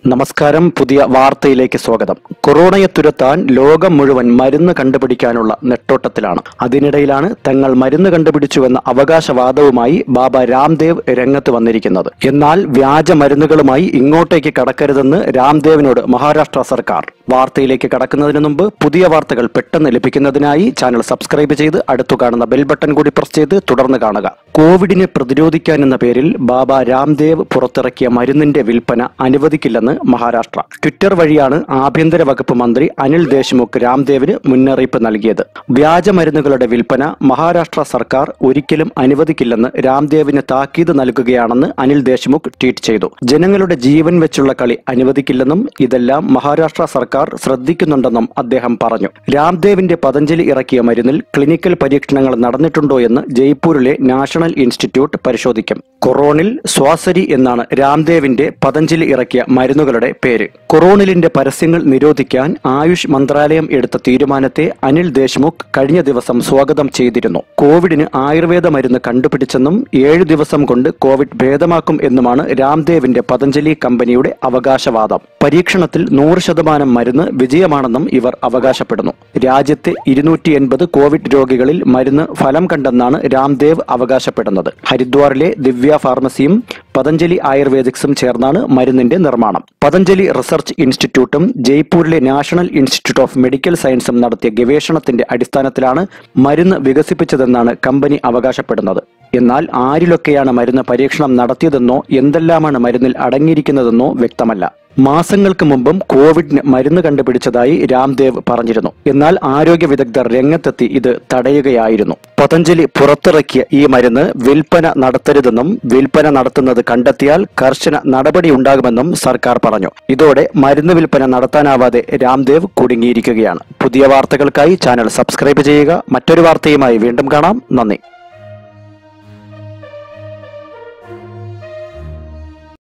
നമസ്കാരം പുതിയ വാർത്തയിലേക്ക് സ്വാഗതം കൊറോണയെ തുരത്താൻ ലോകം മുഴുവൻ മരുന്ന് കണ്ടുപിടിക്കാനുള്ള നെട്ടോട്ടത്തിലാണ് അതിനിടയിലാണ് തങ്ങൾ മരുന്ന് കണ്ടുപിടിച്ചുവെന്ന അവകാശവാദവുമായി ബാബ രാംദേവ് രംഗത്ത് വന്നിരിക്കുന്നത് എന്നാൽ വ്യാജ മരുന്നുകളുമായി ഇങ്ങോട്ടേക്ക് കടക്കരുതെന്ന് രാംദേവിനോട് മഹാരാഷ്ട്ര സർക്കാർ വാർത്തയിലേക്ക് കടക്കുന്നതിന് മുമ്പ് പുതിയ വാർത്തകൾ പെട്ടെന്ന് ലഭിക്കുന്നതിനായി ചാനൽ സബ്സ്ക്രൈബ് ചെയ്ത് അടുത്തു കാണുന്ന ബെൽ ബട്ടൺ കൂടി പ്രസ് ചെയ്ത് തുടർന്ന് കാണുക കോവിഡിനെ പ്രതിരോധിക്കാൻ എന്ന പേരിൽ ബാബ രാംദേവ് പുറത്തിറക്കിയ മരുന്നിന്റെ വിൽപ്പന അനുവദിക്കില്ലെന്ന് മഹാരാഷ്ട്ര ട്വിറ്റർ വഴിയാണ് ആഭ്യന്തര വകുപ്പ് മന്ത്രി അനിൽ ദേശ്മുഖ് രാംദേവിന് മുന്നറിയിപ്പ് നൽകിയത് വ്യാജ മരുന്നുകളുടെ വിൽപ്പന മഹാരാഷ്ട്ര സർക്കാർ ഒരിക്കലും അനുവദിക്കില്ലെന്ന് രാംദേവിന് താക്കീത് നൽകുകയാണെന്ന് അനിൽ ദേശ്മുഖ് ട്വീറ്റ് ചെയ്തു ജനങ്ങളുടെ ജീവൻ വെച്ചുള്ള കളി അനുവദിക്കില്ലെന്നും ഇതെല്ലാം മഹാരാഷ്ട്ര സർക്കാർ ശ്രദ്ധിക്കുന്നുണ്ടെന്നും അദ്ദേഹം പറഞ്ഞു രാംദേവിന്റെ പതഞ്ജലി ഇറക്കിയ മരുന്നിൽ ക്ലിനിക്കൽ പരീക്ഷണങ്ങൾ നടന്നിട്ടുണ്ടോ എന്ന് ജയ്പൂരിലെ നാഷണൽ ഇൻസ്റ്റിറ്റ്യൂട്ട് പരിശോധിക്കും കൊറോണിൽ സ്വാസരി എന്നാണ് രാംദേവിന്റെ പതഞ്ജലി ഇറക്കിയ മരുന്നുകളുടെ പേര് കൊറോണിലിന്റെ പരസ്യങ്ങൾ നിരോധിക്കാൻ ആയുഷ് മന്ത്രാലയം എടുത്ത തീരുമാനത്തെ അനിൽ ദേശ്മുഖ് കഴിഞ്ഞ ദിവസം സ്വാഗതം ചെയ്തിരുന്നു കോവിഡിന് ആയുർവേദ മരുന്ന് കണ്ടുപിടിച്ചെന്നും ഏഴു ദിവസം കൊണ്ട് കോവിഡ് ഭേദമാക്കും എന്നുമാണ് രാംദേവിന്റെ പതഞ്ജലി കമ്പനിയുടെ അവകാശവാദം പരീക്ഷണത്തിൽ നൂറ് ശതമാനം മരുന്ന് വിജയമാണെന്നും ഇവർ അവകാശപ്പെടുന്നു രാജ്യത്തെ ഇരുന്നൂറ്റി എൺപത് കോവിഡ് രോഗികളിൽ മരുന്ന് ഫലം കണ്ടെന്നാണ് രാംദേവ് അവകാശപ്പെടുന്നത് ഹരിദ്വാറിലെ ദിവ്യ ഫാർമസിയും പതഞ്ജലി ആയുർവേദിക്സും ചേർന്നാണ് മരുന്നിന്റെ നിർമ്മാണം പതഞ്ജലി റിസർച്ച് ഇൻസ്റ്റിറ്റ്യൂട്ടും ജയ്പൂരിലെ നാഷണൽ ഇൻസ്റ്റിറ്റ്യൂട്ട് ഓഫ് മെഡിക്കൽ സയൻസും നടത്തിയ ഗവേഷണത്തിന്റെ അടിസ്ഥാനത്തിലാണ് മരുന്ന് വികസിപ്പിച്ചതെന്നാണ് കമ്പനി അവകാശപ്പെടുന്നത് എന്നാൽ ആരിലൊക്കെയാണ് മരുന്ന് പരീക്ഷണം നടത്തിയതെന്നോ എന്തെല്ലാമാണ് മരുന്നിൽ അടങ്ങിയിരിക്കുന്നതെന്നോ വ്യക്തമല്ല മാസങ്ങൾക്ക് മുമ്പും കോവിഡിന് മരുന്ന് കണ്ടുപിടിച്ചതായി രാംദേവ് പറഞ്ഞിരുന്നു എന്നാൽ ആരോഗ്യ വിദഗ്ധർ രംഗത്തെത്തി ഇത് തടയുകയായിരുന്നു പതഞ്ജലി പുറത്തിറക്കിയ ഈ മരുന്ന് വിൽപ്പന നടത്തരുതെന്നും വിൽപ്പന നടത്തുന്നത് കണ്ടെത്തിയാൽ കർശന നടപടിയുണ്ടാകുമെന്നും സർക്കാർ പറഞ്ഞു ഇതോടെ മരുന്ന് വിൽപ്പന നടത്താനാവാതെ രാംദേവ് കുടുങ്ങിയിരിക്കുകയാണ് പുതിയ വാർത്തകൾക്കായി ചാനൽ സബ്സ്ക്രൈബ് ചെയ്യുക മറ്റൊരു വാർത്തയുമായി വീണ്ടും കാണാം നന്ദി